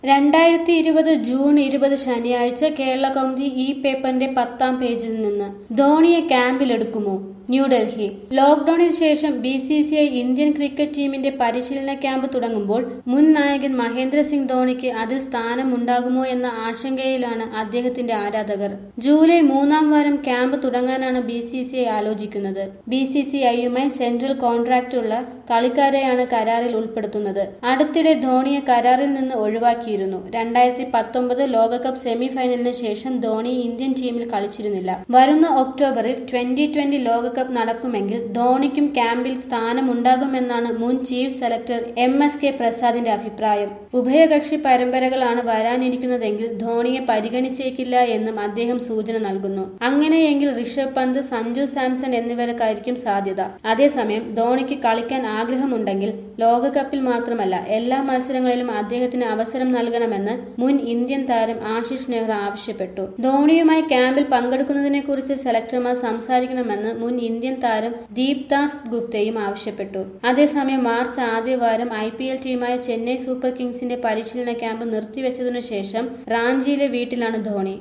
രണ്ടായിരത്തി ഇരുപത് ജൂൺ ഇരുപത് ശനിയാഴ്ച കേരള കൗമുദി ഈ പേപ്പറിന്റെ പത്താം പേജിൽ നിന്ന് ധോണിയെ ക്യാമ്പിലെടുക്കുമോ ന്യൂഡൽഹി ലോക്ഡൌണിന് ശേഷം B C C I Indian cricket ടീമിന്റെ പരിശീലന ക്യാമ്പ് തുടങ്ങുമ്പോൾ മുൻ നായകൻ മഹേന്ദ്ര സിംഗ് ധോണിക്ക് അതിൽ സ്ഥാനമുണ്ടാകുമോ എന്ന ആശങ്കയിലാണ് അദ്ദേഹത്തിന്റെ ആരാധകർ ജൂലൈ മൂന്നാം വാരം ക്യാമ്പ് തുടങ്ങാനാണ് ബി സി സി ഐ ആലോചിക്കുന്നത് ബി സി സി ഐയുമായി സെൻട്രൽ കോൺട്രാക്റ്റുള്ള കളിക്കാരെയാണ് കരാറിൽ ഉൾപ്പെടുത്തുന്നത് അടുത്തിടെ ധോണിയെ കരാറിൽ നിന്ന് ഒഴിവാക്കിയിരുന്നു രണ്ടായിരത്തി പത്തൊമ്പത് ലോകകപ്പ് സെമി ഫൈനലിന് ശേഷം ധോണി ഇന്ത്യൻ ടീമിൽ കളിച്ചിരുന്നില്ല വരുന്ന ഒക്ടോബറിൽ ട്വന്റി ട്വന്റി ലോകകപ്പ് നടക്കുമെങ്കിൽ ധോണിക്കും ക്യാമ്പിൽ സ്ഥാനമുണ്ടാകുമെന്നാണ് മുൻ chief selector M S K പ്രസാദിന്റെ അഭിപ്രായം ഉഭയകക്ഷി പരമ്പരകളാണ് വരാനിരിക്കുന്നതെങ്കിൽ ധോണിയെ പരിഗണിച്ചേക്കില്ല എന്നും അദ്ദേഹം സൂചന നൽകുന്നു അങ്ങനെയെങ്കിൽ ഋഷഭ് പന്ത് സഞ്ജു സാംസൺ എന്നിവർക്കായിരിക്കും സാധ്യത അതേസമയം ധോണിക്ക് കളിക്കാൻ ആഗ്രഹമുണ്ടെങ്കിൽ ലോകകപ്പിൽ മാത്രമല്ല എല്ലാ മത്സരങ്ങളിലും അദ്ദേഹത്തിന് അവസരം നൽകണമെന്ന് മുൻ ഇന്ത്യൻ താരം ആശിഷ് നെഹ്റ ആവശ്യപ്പെട്ടു ധോണിയുമായി ക്യാമ്പിൽ പങ്കെടുക്കുന്നതിനെക്കുറിച്ച് സെലക്ടർമാർ സംസാരിക്കണമെന്ന് മുൻ ഇന്ത്യൻ താരം ദീപ് ദാസ് ഗുപ്തയും ആവശ്യപ്പെട്ടു അതേസമയം മാർച്ച് ആദ്യവാരം ഐ പി എൽ ടീമായ ചെന്നൈ സൂപ്പർ കിങ്സിന്റെ പരിശീലന ക്യാമ്പ് നിർത്തിവെച്ചതിനു ശേഷം റാഞ്ചിയിലെ വീട്ടിലാണ് ധോണി